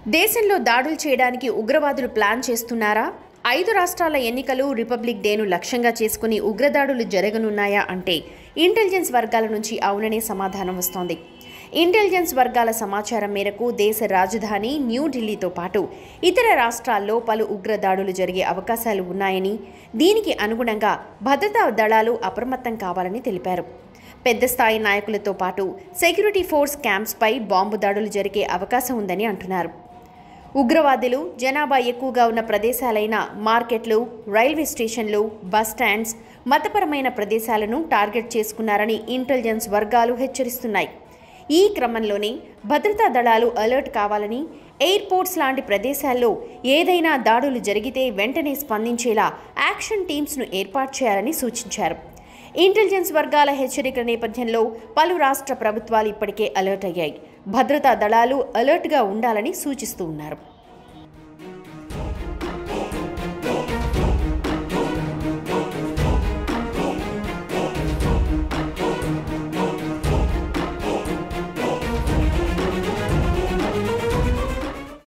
దేశంలో దాడులు చేయడానికి ఉగ్రవాదులు ప్లాన్ చేస్తున్నారా ఐదు రాష్ట్రాల ఎన్నికలు రిపబ్లిక్ డేను లక్ష్యంగా చేసుకుని ఉగ్రదాడులు జరగనున్నాయా అంటే ఇంటెలిజెన్స్ వర్గాల నుంచి అవుననే సమాధానం వస్తోంది ఇంటెలిజెన్స్ వర్గాల సమాచారం మేరకు దేశ రాజధాని న్యూఢిల్లీతో పాటు ఇతర రాష్ట్రాల్లో పలు ఉగ్రదాడులు జరిగే అవకాశాలు ఉన్నాయని దీనికి అనుగుణంగా భద్రతా దళాలు అప్రమత్తం కావాలని తెలిపారు పెద్ద స్థాయి నాయకులతో పాటు సెక్యూరిటీ ఫోర్స్ క్యాంప్స్పై బాంబు దాడులు జరిగే అవకాశం ఉందని అంటున్నారు ఉగ్రవాదులు జనాభా ఎక్కువగా ఉన్న ప్రదేశాలైన మార్కెట్లు రైల్వే స్టేషన్లు బస్ స్టాండ్స్ మతపరమైన ప్రదేశాలను టార్గెట్ చేసుకున్నారని ఇంటెలిజెన్స్ వర్గాలు హెచ్చరిస్తున్నాయి ఈ క్రమంలోనే భద్రతా దళాలు అలర్ట్ కావాలని ఎయిర్పోర్ట్స్ లాంటి ప్రదేశాల్లో ఏదైనా దాడులు జరిగితే వెంటనే స్పందించేలా యాక్షన్ టీమ్స్ను ఏర్పాటు చేయాలని సూచించారు ఇంటెలిజెన్స్ వర్గాల హెచ్చరికల నేపథ్యంలో పలు రాష్ట్ర ప్రభుత్వాలు ఇప్పటికే అలర్ట్ అయ్యాయి భద్రతా దళాలు అలర్ట్గా ఉండాలని సూచిస్తూ ఉన్నారు